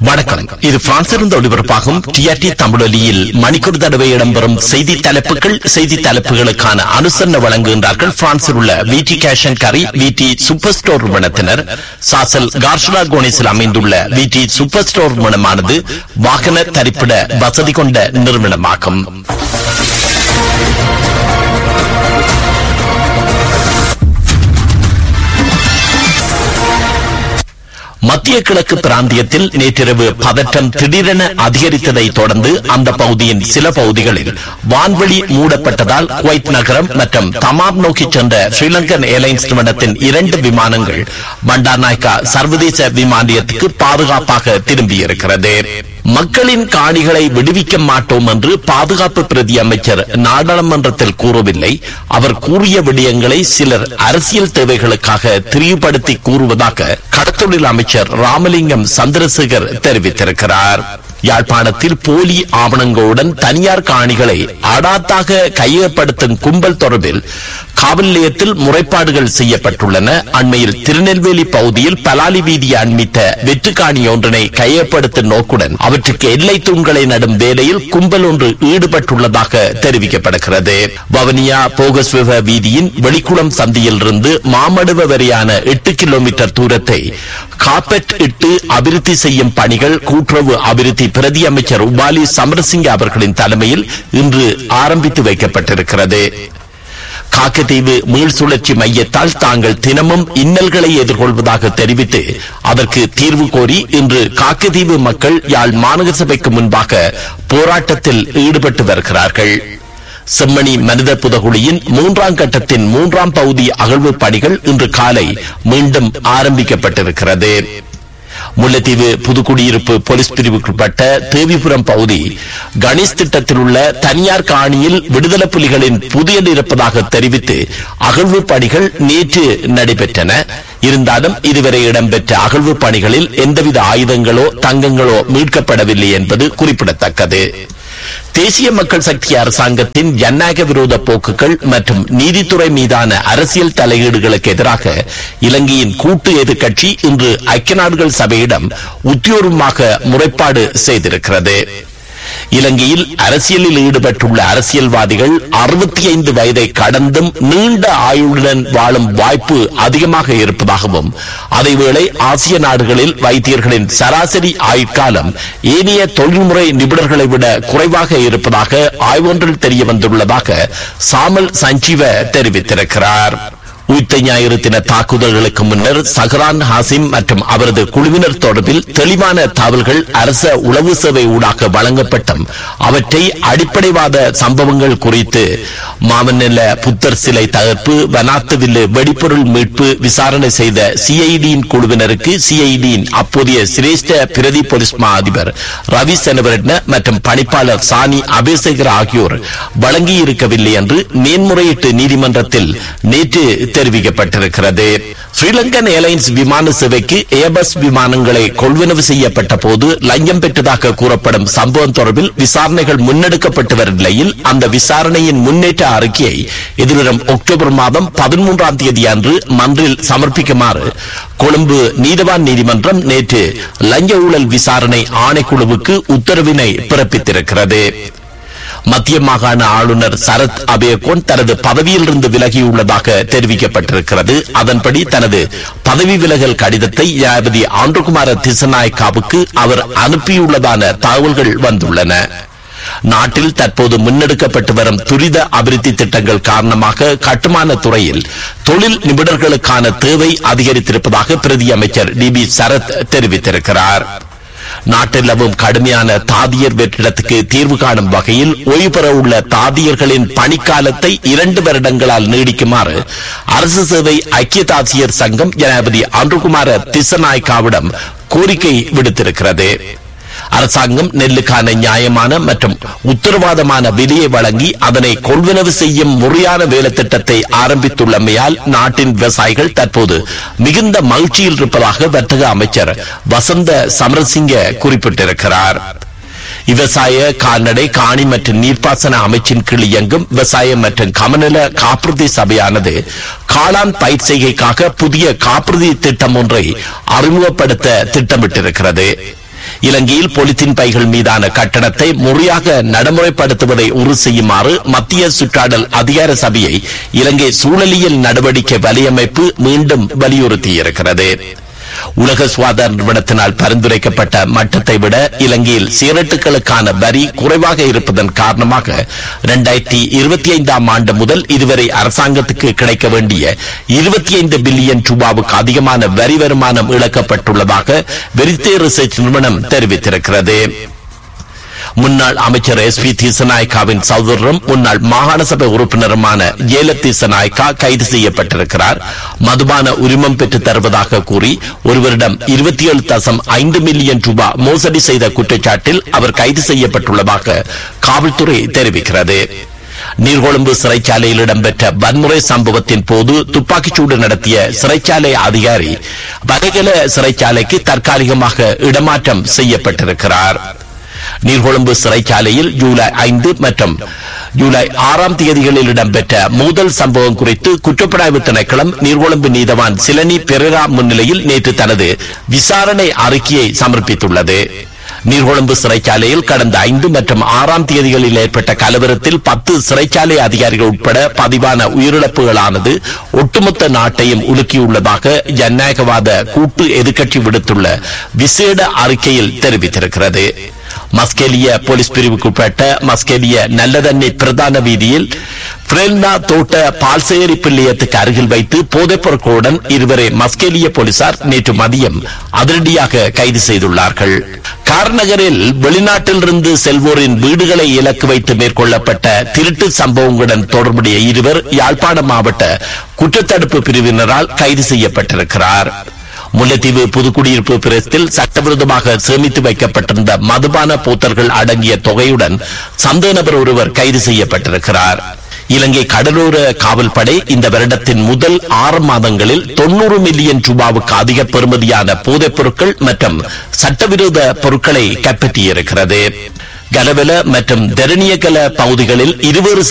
வணக்கம் இது பிரான்சிலிருந்து ஒளிபரப்பாகும் டிஆர்டி தமிழொலியில் மணிக்கூர் தடவை இடம்பெறும் செய்தி தலைப்புகள் செய்தி தலைப்புகளுக்கான அனுசரணை வழங்குகின்றார்கள் பிரான்சில் உள்ள விடி கேஷன் கரி விடி சூப்பர் ஸ்டோர் நிறுவனத்தினர் சாசல் கார்ஷலா கோனிஸில் அமைந்துள்ள விடி சூப்பர் ஸ்டோர் நிறுவனமானது வாகன தரிப்பிட வசதி கொண்ட நிறுவனமாகும் மத்திய கிழக்கு பிராந்தியத்தில் நேற்றிரவு பதற்றம் திடீரென அதிகரித்ததை தொடர்ந்து அந்த பகுதியின் சில பகுதிகளில் வான்வெளி மூடப்பட்டதால் குவைத் நகரம் மற்றும் தமாம் நோக்கி சென்ற ஸ்ரீலங்கன் ஏர்லைன்ஸ் நிறுவனத்தின் இரண்டு விமானங்கள் பண்டார்நாயக்கா சர்வதேச விமான நிலையத்துக்கு பாதுகாப்பாக திரும்பியிருக்கிறது மக்களின் காணிகளை விடுவிக்க மாட்டோம் என்று பாதுகாப்பு பிரதி அமைச்சர் நாடாளுமன்றத்தில் கூறவில்லை அவர் கூறிய விடயங்களை சிலர் அரசியல் தேவைகளுக்காக திரிவுபடுத்தி கூறுவதாக கடத்தொழில் அமைச்சர் ராமலிங்கம் சந்திரசேகர் தெரிவித்திருக்கிறார் யாழ்ப்பாணத்தில் போலி ஆவணங்களுடன் தனியார் காணிகளை அடாத்தாக கையகப்படுத்தும் கும்பல் தொடர்பில் காவல் நிலையத்தில் முறைப்பாடுகள் செய்யப்பட்டுள்ளன அண்மையில் திருநெல்வேலி பகுதியில் பலாலி வீதியை அண்மித்த வெற்றுக்காணி ஒன்றினை கையகப்படுத்தும் நோக்குடன் அவற்றுக்கு எல்லை தூண்களை நடும் வேலையில் கும்பல் ஒன்று ஈடுபட்டுள்ளதாக தெரிவிக்கப்படுகிறது வவனியா போகஸ்வ வீதியின் வெளிக்குளம் சந்தியில் இருந்து மாமடுவ வரையான எட்டு கிலோமீட்டர் தூரத்தை காப்பெட் இட்டு அபிவிருத்தி செய்யும் பணிகள் கூட்டுறவு அபிவிருத்தி பிரதி அமைச்சர் உபாலி சமரசிங்க அவர்களின் தலைமையில் இன்று ஆரம்பித்து வைக்கப்பட்டிருக்கிறது காக்கத்தீவு மீள் சுழற்சி மையத்தால் தாங்கள் தினமும் இன்னல்களை எதிர்கொள்வதாக தெரிவித்து அதற்கு தீர்வு கோரி இன்று காக்கத்தீவு மக்கள் யாழ் மாநகர சபைக்கு முன்பாக போராட்டத்தில் ஈடுபட்டு வருகிறார்கள் செம்மணி மனித புதகுழியின் மூன்றாம் கட்டத்தின் மூன்றாம் பகுதி அகழ்வு பணிகள் இன்று காலை மீண்டும் ஆரம்பிக்கப்பட்டிருக்கிறது முல்லைத்தீவு புதுக்குடியிருப்பு போலீஸ் பிரிவுக்குட்பட்ட தேவிபுரம் பகுதி கணேஷ் திட்டத்தில் உள்ள தனியார் காணியில் விடுதலை புலிகளின் புதியது இருப்பதாக தெரிவித்து அகழ்வு பணிகள் நேற்று நடைபெற்றன இருந்தாலும் இதுவரை இடம்பெற்ற அகழ்வு பணிகளில் எந்தவித ஆயுதங்களோ தங்கங்களோ மீட்கப்படவில்லை என்பது குறிப்பிடத்தக்கது தேசிய மக்கள் சக்தி அரசாங்கத்தின் ஜனநாயக விரோத போக்குகள் மற்றும் நீதித்துறை மீதான அரசியல் தலையீடுகளுக்கு எதிராக இலங்கையின் கூட்டு எதிர்க்கட்சி இன்று ஐக்கிய நாடுகள் சபையிடம் உத்தியோகமாக முறைப்பாடு செய்திருக்கிறது இலங்கையில் அரசியலில் ஈடுபட்டுள்ள அரசியல்வாதிகள் அறுபத்தி ஐந்து வயதை கடந்தும் நீண்ட ஆயுளுடன் வாழும் வாய்ப்பு அதிகமாக இருப்பதாகவும் அதேவேளை ஆசிய நாடுகளில் வைத்தியர்களின் சராசரி ஆயுட்காலம் ஏனைய தொழில்முறை நிபுணர்களை விட குறைவாக இருப்பதாக ஆய்வொன்றில் தெரிய வந்துள்ளதாக சாமல் சஞ்சீவ தெரிவித்திருக்கிறார் உயிர்த்த ஞாயிறு தின தாக்குதல்களுக்கு முன்னர் சஹரான் ஹாசிம் மற்றும் அவரது குழுவினர் தொடர்பில் தெளிவான தகவல்கள் அரச உளவு சேவை ஊடாக வழங்கப்பட்டும் அவற்றை அடிப்படைவாத சம்பவங்கள் குறித்து மாமன்னல புத்தர் சிலை தகர்ப்பு வனாத்துவில்லு வெடிப்பொருள் மீட்பு விசாரணை செய்த சிஐடியின் குழுவினருக்கு சிஐடியின் அப்போதைய சிரேஷ்ட பிரதி போலீஸ் மா அதிபர் ரவி செனவரட்ன மற்றும் பணிப்பாளர் சானி அபேசகர் ஆகியோர் வழங்கியிருக்கவில்லை என்று மேன்முறையீட்டு நீதிமன்றத்தில் நேற்று தெரிவிக்கப்பட்டிருக்கிறது ஸ்ரீலங்கன் ஏர்லைன்ஸ் விமான சேவைக்கு ஏபஸ் விமானங்களை கொள்வனவு செய்யப்பட்ட போது லஞ்சம் பெற்றதாக கூறப்படும் சம்பவம் தொடர்பில் விசாரணைகள் முன்னெடுக்கப்பட்டு வரும் நிலையில் அந்த விசாரணையின் முன்னேற்ற அறிக்கையை எதிர்வரும் அக்டோபர் மாதம் பதிமூன்றாம் தேதி அன்று மன்றில் சமர்ப்பிக்குமாறு கொழும்பு நீதவான் நீதிமன்றம் நேற்று லஞ்ச ஊழல் விசாரணை ஆணைக்குழுவுக்கு உத்தரவினை பிறப்பித்திருக்கிறது மத்திய மாகாண ஆளுநர் சரத் அபேகோன் தனது பதவியிலிருந்து விலகியுள்ளதாக தெரிவிக்கப்பட்டிருக்கிறது அதன்படி தனது பதவி விலகல் கடிதத்தை ஜனாதிபதி ஆண்டுகுமார திசநாயக்காவுக்கு அவர் அனுப்பியுள்ளதான தகவல்கள் வந்துள்ளன நாட்டில் தற்போது முன்னெடுக்கப்பட்டு வரும் துரித அபிவிருத்தி திட்டங்கள் காரணமாக கட்டுமான துறையில் தொழில் நிபுணர்களுக்கான தேவை அதிகரித்திருப்பதாக பிரதி அமைச்சர் டி பி சரத் தெரிவித்திருக்கிறார் நாட்டிலவும் கடுமையான தாதியர் வெற்றிடத்துக்கு தீர்வு காணும் வகையில் ஓய்வு பெற உள்ள தாதியர்களின் பணிக்காலத்தை இரண்டு வருடங்களால் நீடிக்குமாறு அரசு சேவை ஐக்கிய தாசியர் சங்கம் ஜனாதிபதி அன்றுகுமார திசநாயக்காவிடம் கோரிக்கை விடுத்திருக்கிறது அரசாங்கம் நெல்லுக்கான நியாயமான மற்றும் உத்தரவாதமான விலையை வழங்கி அதனை கொள்வனவு செய்யும் முறையான வேலை திட்டத்தை ஆரம்பித்துள்ளமையால் நாட்டின் விவசாயிகள் தற்போது மிகுந்த மகிழ்ச்சியில் இருப்பதாக வர்த்தக அமைச்சர் வசந்த சமரசிங்க குறிப்பிட்டிருக்கிறார் விவசாய கால்நடை காணி மற்றும் நீர்ப்பாசன அமைச்சின் கீழ் இயங்கும் விவசாயம் மற்றும் கமநல காப்புறுதி சபையானது காளான் பயிர் செய்கைக்காக புதிய காப்புறுதி திட்டம் ஒன்றை அறிமுகப்படுத்த திட்டமிட்டிருக்கிறது இலங்கையில் பொலித்தீன் பைகள் மீதான கட்டணத்தை முறையாக நடைமுறைப்படுத்துவதை உறுதி செய்யுமாறு மத்திய சுற்றாடல் அதிகார சபையை இலங்கை சூழலியல் நடவடிக்கை வலையமைப்பு மீண்டும் வலியுறுத்தியிருக்கிறது உலக சுகாதார நிறுவனத்தினால் பரிந்துரைக்கப்பட்ட மட்டத்தை விட இலங்கையில் சிகரெட்டுகளுக்கான வரி குறைவாக இருப்பதன் காரணமாக இரண்டாயிரத்தி இருபத்தி ஐந்தாம் ஆண்டு முதல் இதுவரை அரசாங்கத்துக்கு கிடைக்க வேண்டிய இருபத்தி ஐந்து பில்லியன் ரூபாவுக்கு அதிகமான வரி வருமானம் இழக்கப்பட்டுள்ளதாக வெரித்தே ரிசர்ச் நிறுவனம் தெரிவித்திருக்கிறது முன்னாள் அமைச்சர் எஸ் பி தீசநாயக்காவின் சகோதரரும் முன்னாள் மாகாண சபை உறுப்பினருமான ஜேல தீசநாயக்கா கைது செய்யப்பட்டிருக்கிறார் மதுபான உரிமம் பெற்று தருவதாக கூறி ஒருவரிடம் இருபத்தி ஏழு தசம் ஐந்து மில்லியன் ரூபாய் மோசடி செய்த குற்றச்சாட்டில் அவர் கைது செய்யப்பட்டுள்ளதாக காவல்துறை தெரிவிக்கிறது நீர்கொழும்பு சிறைச்சாலையில் இடம்பெற்ற வன்முறை சம்பவத்தின் போது துப்பாக்கிச்சூடு நடத்திய சிறைச்சாலை அதிகாரி வடகல சிறைச்சாலைக்கு தற்காலிகமாக இடமாற்றம் செய்யப்பட்டிருக்கிறார் நீர்கொழும்பு சிறைச்சாலையில் ஜூலை ஐந்து மற்றும் ஜூலை ஆறாம் தேதிகளில் இடம்பெற்ற மோதல் சம்பவம் குறித்து குற்றப்புலனாய்வு திணைக்களம் நீர்கொழும்பு நீதவான் சிலனி பெரேரா முன்னிலையில் நேற்று தனது விசாரணை அறிக்கையை சமர்ப்பித்துள்ளது நீர்கொழும்பு சிறைச்சாலையில் கடந்த ஐந்து மற்றும் ஆறாம் தேதிகளில் ஏற்பட்ட கலவரத்தில் பத்து சிறைச்சாலை அதிகாரிகள் உட்பட பதிவான உயிரிழப்புகளானது ஒட்டுமொத்த நாட்டையும் உலுக்கியுள்ளதாக ஜனநாயகவாத கூட்டு எதிர்க்கட்சி விடுத்துள்ள விசேட அறிக்கையில் தெரிவித்திருக்கிறது மஸ்கெலிய போலீஸ் பிரிவுக்குட்பட்ட மஸ்கெலிய நல்லதண்ணி பிரதான வீதியில் பிரேல்னா தோட்ட பால்சேரி பிள்ளையத்துக்கு அருகில் வைத்து போதைப் பொருட்களுடன் இருவரை மஸ்கெலிய போலீசார் நேற்று மதியம் அதிரடியாக கைது செய்துள்ளார்கள் கார்நகரில் வெளிநாட்டிலிருந்து செல்வோரின் வீடுகளை இலக்கு வைத்து மேற்கொள்ளப்பட்ட திருட்டு சம்பவங்களுடன் தொடர்புடைய இருவர் யாழ்ப்பாணம் மாவட்ட குற்றத்தடுப்பு பிரிவினரால் கைது செய்யப்பட்டிருக்கிறார் முல்லைத்தீவு புதுக்குடியிருப்பு பிரதேசத்தில் சட்டவிரோதமாக சேமித்து வைக்கப்பட்டிருந்த மதுபான போத்தல்கள் அடங்கிய தொகையுடன் சந்தேக நபர் ஒருவர் கைது செய்யப்பட்டிருக்கிறார் இலங்கை கடலோர காவல்படை இந்த வருடத்தின் முதல் ஆறு மாதங்களில் தொண்ணூறு மில்லியன் ரூபாவுக்கு அதிக பெறுமதியான போதைப் பொருட்கள் மற்றும் சட்டவிரோத பொருட்களை கைப்பற்றியிருக்கிறது கலவெல மற்றும் தெரணியகல பகுதிகளில் இருவேறு